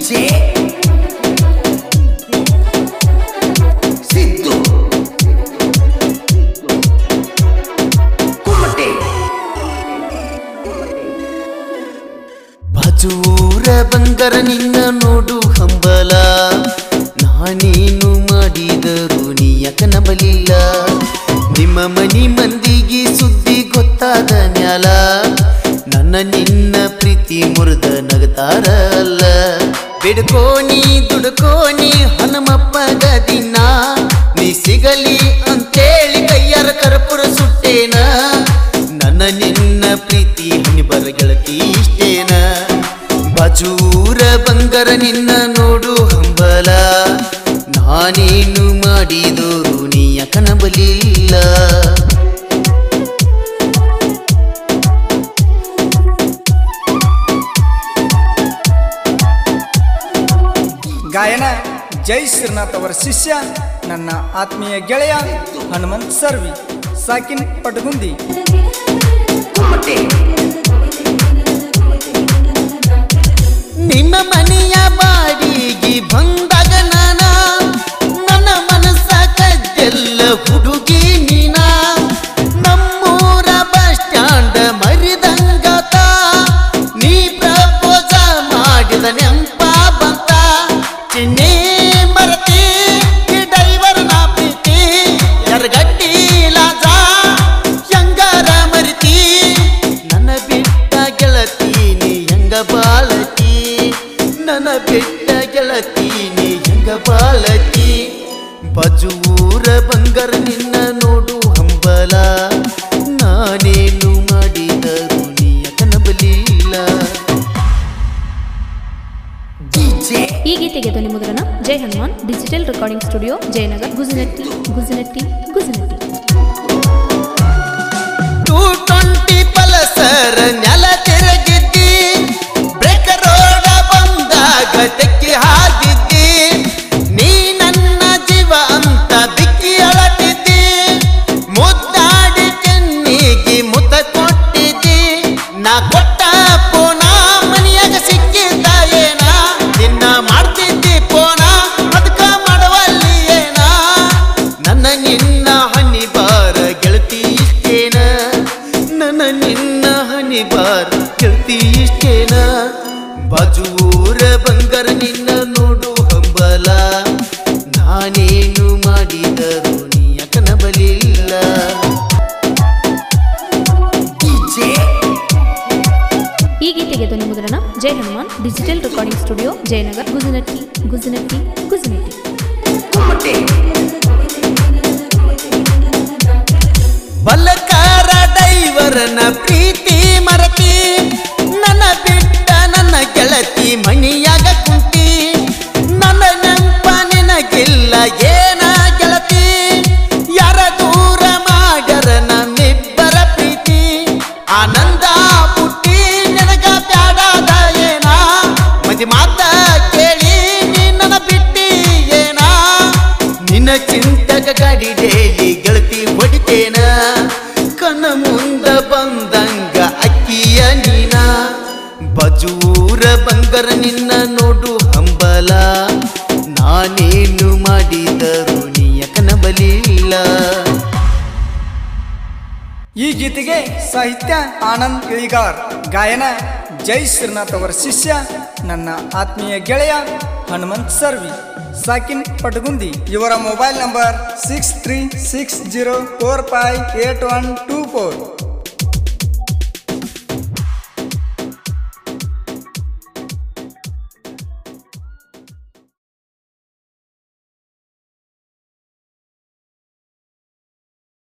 DJ Siddu ಕುಮಟೆ ಬಾಜೂರ ಬಂಗರ ನಿನ್ನ ನೋಡು ಹಂಬಲ ನಾನೇನು ಮಾಡಿದರು ನೀ ಯಾಕನ ಬಲಿಲ್ಲ ನಿಮ್ಮ ಮನಿ ಮಂದಿಗೆ ಸುದ್ದಿ ಗೊತ್ತಾದ ಮ್ಯಾಲ ನನ್ನ ನಿನ್ನ ಪ್ರೀತಿ ಮುರಿದ ನಗತಾರ ಅಲ್ಲ ಬಿಡ್ಕೋನಿ ದುಡ್ಕೋನಿ ಹನುಮಪ್ಪಗ ದಿನ ನೀ ಸಿಗಲಿ ಅಂತೇಳಿ ಕೈಯಾರ ಕರ್ಪುರ ಸುಟ್ಟೇನ ನನ್ನ ನಿನ್ನ ಪ್ರೀತಿ ಹಣಿಬರ ಗೆಳತಿ ಇಷ್ಟೇನ ಬಾಜೂರ ಬಂಗರ ನಿನ್ನ ನೋಡು ಹಂಬಲ ನಾನೇನು ಮಾಡಿದೋರು ನೀ ಯಾಕನ ಬಲಿಲ್ಲ ಗಾಯನ ಜೈ ಶ್ರೀನಾಥ್ ಅವರ ಶಿಷ್ಯ ನನ್ನ ಆತ್ಮೀಯ ಗೆಳೆಯ ಹನುಮಂತ್ ಸರ್ವಿ ಸಾಕಿನ್ ಪಟಗುಂದಿ ಕುಮಟೆ ನಿಮ್ಮ ಮನೆಯ ಬಾಡಿಗೆ ಬಂದಾಗ ನಾನ ನನ್ನ ಮನಸ್ಸ ಕದ್ದೆಲ್ಲ ಹುಡುಗಿ ನೀನ ನಮ್ಮೂರ ಬಸ್ ಸ್ಟ್ಯಾಂಡ್ ಮರಿದಂಗತ ನೀ ಪ್ರಪೋಸ ಮಾಡಿದ ನೆಂಪ ಬಂತ ಚಿನ್ನೆ ಮರತಿ ಈ ಡೈವರ್ ನಾ ಪ್ರೀತಿ ಎರಗಟ್ಟಿ ಲಾಜ ಹೆಂಗಾರ ಮರಿತಿ ನನ್ನ ಬಿಟ್ಟ ಗೆಳತಿ ನೀ ಹೆಂಗ ಬಾಳತಿ ನನ್ನ ಬಿಟ್ಟ ಗೆಳತಿ ನೀ ಹೆಂಗ ಬಾಳತಿ ಬಜೂರ ಬಂಗಾರ ನಿನ್ನ ನೋಡು ಹಂಬಲ ನಾನೇನು ಮಾಡಿದರು ನೀ ಯಾಕನ ಬಲಿಲ್ಲ ಡಿಜೆ ಈ ಗೀತೆಗೆ ಧ್ವನಿ ಮುದ್ರಣ Jai Hanuman digital recording studio Jayanagar Gujanatti Gujanatti Gujanatti two twenty Pulsar ನೆಲ ತಿರುಗಿದ್ದಿ ಬ್ರೇಕ್ ರೋಡ ಬಂದಾಗ ತೆಕ್ಕಿ ಹಾಕಿದ್ದಿ ನೀ ನನ್ನ ಜೀವ ಅಂತ ಬಿಕ್ಕಿ ಅಳತಿದ್ದಿ ಮುದ್ದಾಡಿ ಕೆನ್ನಿಗೆ ಮುತ್ತ ಕೊಟ್ಟಿದ್ದಿ ನಾ ಕೊಟ್ಟ ಪೋನ ಮನಿಯಾಗ ಸಿಕ್ಕಿದ್ದ ಏನ ನಿನ್ನ ಮಾಡ್ತಿದ್ದಿ ಪೋನ ಅದಕ್ಕ ಮಾಡವಲ್ಲಿ ಏನ ನನ್ನ ನಿನ್ನ ಹನಿ ಬಾರ ಗೆಳತಿ ಇಷ್ಟೇನ ನನ್ನ ನಿನ್ನ ಹನಿ ಬಾರ ಗೆಳತಿ ಇಷ್ಟೇನ ಬಾಜೂರ ಬಂಗಾರ ನಿನ್ನ ನೋಡು ಹಂಬಲ ನಾನೇನು ಮಾಡಿದರು ನೀ ಯಾಕನ ಬಲಿಲ್ಲ ಡಿಜೆ ಈ ಗೀತೆಗೆ ಧ್ವನಿ ಮುದ್ರಣ Jai Hanuman digital recording studio Jayanagar Gujanatti Gujanatti Gujanatti ಕುಮಟೆ ಬಲ್ಲಕಾರ ಡೈವರನ ಪ್ರೀತಿ ಮರತಿ ನನ್ನ ಬಿಟ್ಟ ನನ್ನ ಗೆಳತಿ ಮಣಿಯಾಗ ಕುಂತಿ ನನ್ನ ನೆಂಪ ನಿನಗಿಲ್ಲ ಏನ ಗೆಳತಿ ಯಾರ ದೂರ ಮಾಡ್ಯಾರ ನಮ್ಮಿಬ್ಬರ ಪ್ರೀತಿ ಆನಂದ ಪುಟ್ಟಿ ನಿನಗ ಬ್ಯಾಡಾದ ಏನ ಮದಿ ಮಾತ ಕೇಳಿ ನೀ ನನ್ನ ಬಿಟ್ಟಿ ಏನ ನಿನ್ನ ಚಿಂತಕ ಗಾಡಿ ಡೇಲಿ ಗೆಳತಿ ಹೊಡಿತೇನ ಕಣ್ಣ ಮುಂದ ಬಂದಂಗ ಅಕ್ಕಿಯ ನೀನ ಬಜೂರ ಬಂಗರ ನಿನ್ನ ನೋಡು ಹಂಬಲ ನಾನೇನು ಮಾಡಿದರು ನೀ ಯಾಕನ ಬಲಿಲ್ಲ ಈ ಗೀತೆಗೆ ಸಾಹಿತ್ಯ ಆನಂದ್ ಇಳಿಗಾರ್ ಗಾಯನ ಜೈ ಶ್ರೀನಾಥ್ ಅವರ ಶಿಷ್ಯ ನನ್ನ ಆತ್ಮೀಯ ಗೆಳೆಯ ಹನುಮಂತ್ ಸರ್ವಿ ಸಾಕಿನ್ ಪಟಗುಂದಿ ಇವರ mobile number six three six zero four five eight one two four